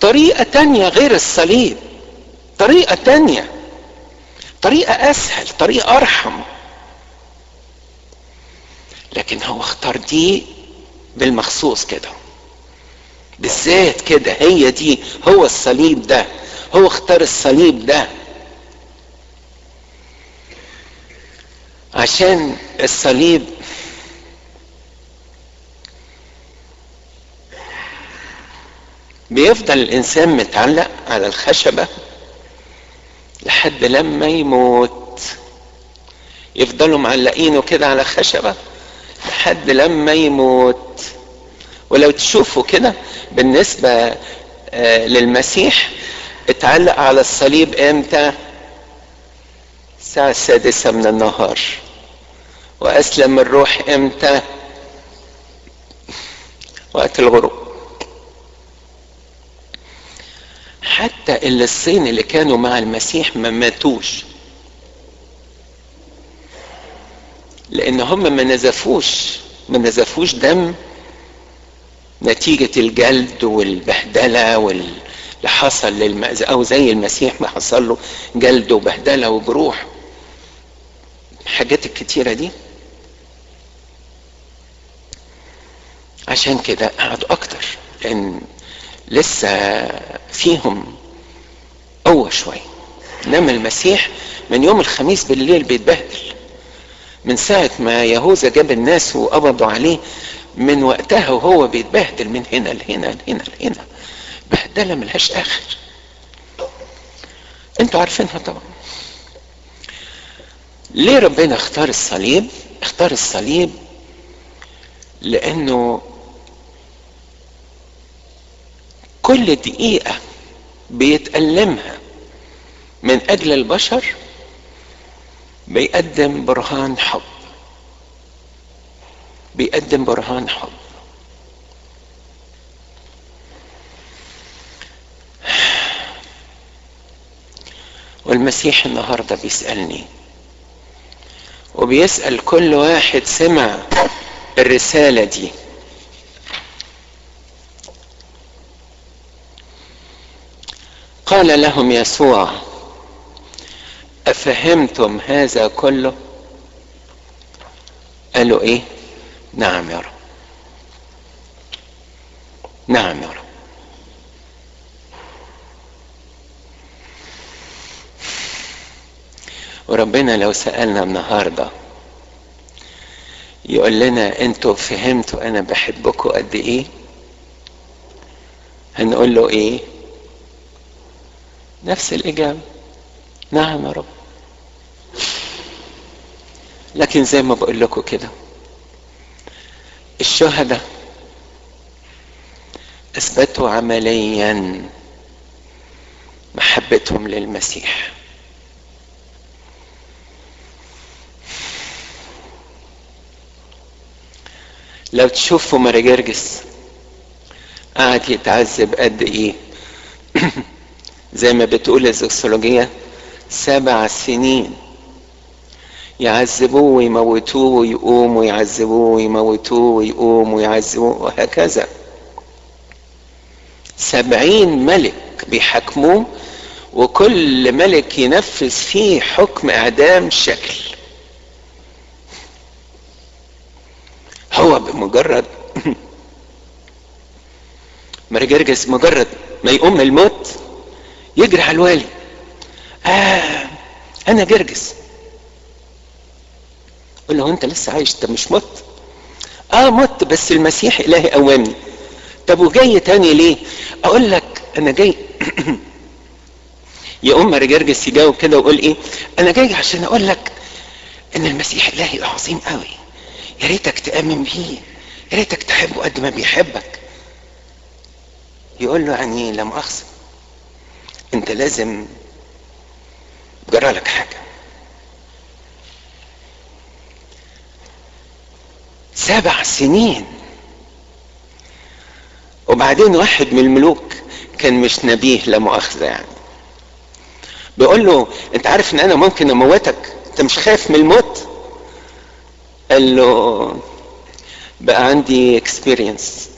طريقة تانية غير الصليب طريقة تانية طريقة أسهل طريقة أرحم لكن هو اختار دي بالمخصوص كده بالذات كده هي دي هو الصليب ده هو اختار الصليب ده عشان الصليب بيفضل الانسان متعلق على الخشبه لحد لما يموت يفضلوا معلقينه كده على خشبه لحد لما يموت ولو تشوفوا كده بالنسبه آه للمسيح اتعلق على الصليب امتى الساعة السادسة من النهار وأسلم الروح امتى وقت الغروب حتى اللي الصين اللي كانوا مع المسيح ما ماتوش لان هم ما نزفوش ما نزفوش دم نتيجة الجلد والبهدلة واللي حصل للمأذى أو زي المسيح ما حصل له جلد وبهدلة وجروح الحاجات الكتيرة دي عشان كده قعدوا أكتر لأن لسه فيهم قوة شوية إنما المسيح من يوم الخميس بالليل بيتبهدل من ساعة ما يهوذا جاب الناس وقبضوا عليه من وقتها وهو بيتبهدل من هنا لهنا لهنا لهنا بهدلة ملهاش آخر انتوا عارفينها طبعا ليه ربنا اختار الصليب اختار الصليب لانه كل دقيقة بيتألمها من أجل البشر بيقدم برهان حب بيقدم برهان حب والمسيح النهاردة بيسألني وبيسأل كل واحد سمع الرسالة دي قال لهم يسوع أفهمتم هذا كله قالوا إيه نعم يا رب نعم يا رب وربنا لو سألنا النهاردة يقول لنا انتوا فهمتوا انا بحبكم قد ايه هنقول له ايه نفس الاجابة نعم يا رب لكن زي ما بقول لكم كده الشهداء اثبتوا عمليا محبتهم للمسيح لو تشوفوا مراجرجس قعد يتعذب قد ايه زي ما بتقول الزوكسولوجية سبع سنين يعذبوه ويموتوه ويقوم ويعذبوه ويموتوه ويقوم ويعذبوه وهكذا سبعين ملك بيحكموه وكل ملك ينفذ فيه حكم اعدام شكل هو بمجرد مرجرجس مجرد ما يقوم من الموت يجري على الوالي آه انا جرجس قول له انت لسه عايش انت مش مت اه مت بس المسيح الهي قومني طب وجاي تاني ليه اقول لك انا جاي يقوم مرجرجس يجاوب كده ويقول ايه انا جاي عشان اقول لك ان المسيح الهي عظيم قوي يا ريتك تامن بيه يا ريتك تحبه قد ما بيحبك يقول له يعني لا مؤاخذه انت لازم جرى لك حاجه سبع سنين وبعدين واحد من الملوك كان مش نبيه لا مؤاخذه يعني بيقول له انت عارف ان انا ممكن اموتك انت مش خايف من الموت قال له بقى عندي اكسبيرينس